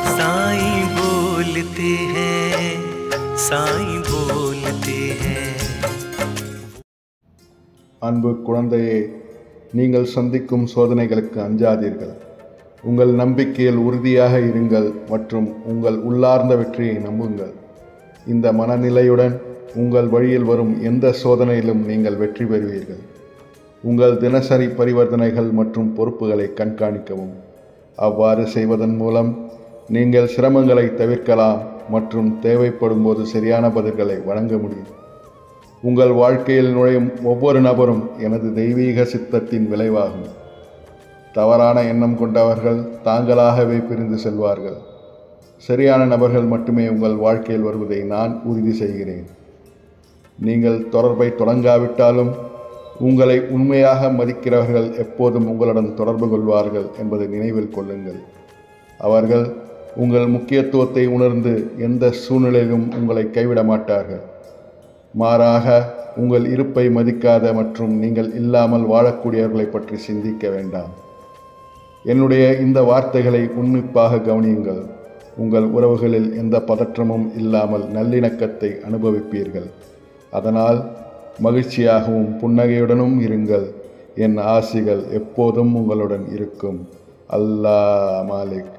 साईं बोलते हैं साईं बोलते हैं அன்பு குழந்தையே நீங்கள் சந்திக்கும் சோதனைகளுக்கு அஞ்சாதீர்கள் உங்கள் நம்பிக்கையில் உறுதியாக இருங்கள் மற்றும் உங்கள் உள்ளார்ந்த வெற்றியை நம்புங்கள் இந்த மனநிலையுடன் உங்கள் வழியில் வரும் எந்த சோதனையிலும் நீங்கள் வெற்றி பெறுவீர்கள் உங்கள் தினசரி பரிவர்த்தனைகள் மற்றும் பொறுப்புகளை கண்காணிக்கவும் அவ்வாறு செய்வதன் மூலம் நீங்கள் சிரமங்களை தவிர்க்கலாம் மற்றும் தேவைப்படும் போது சரியான பதில்களை வழங்க முடியும் உங்கள் வாழ்க்கையில் நுழையும் ஒவ்வொரு நபரும் எனது தெய்வீக சித்தத்தின் விளைவாகும் தவறான எண்ணம் கொண்டவர்கள் தாங்களாகவே பிரிந்து செல்வார்கள் சரியான நபர்கள் மட்டுமே உங்கள் வாழ்க்கையில் வருவதை நான் உறுதி செய்கிறேன் நீங்கள் தொடர்பை தொடங்காவிட்டாலும் உங்களை உண்மையாக மதிக்கிறவர்கள் எப்போதும் உங்களுடன் தொடர்பு கொள்வார்கள் என்பதை நினைவில் கொள்ளுங்கள் அவர்கள் உங்கள் முக்கியத்துவத்தை உணர்ந்து எந்த சூழ்நிலையிலும் உங்களை கைவிட மாட்டார்கள் மாறாக உங்கள் இருப்பை மதிக்காத மற்றும் நீங்கள் இல்லாமல் வாழக்கூடியவர்களை பற்றி சிந்திக்க வேண்டாம் என்னுடைய இந்த வார்த்தைகளை உன்னிப்பாக கவனியுங்கள் உங்கள் உறவுகளில் எந்த பதற்றமும் இல்லாமல் நல்லிணக்கத்தை அனுபவிப்பீர்கள் அதனால் மகிழ்ச்சியாகவும் புன்னகையுடனும் இருங்கள் என் ஆசிகள் எப்போதும் உங்களுடன் இருக்கும் அல்லாஹ் மாலிக்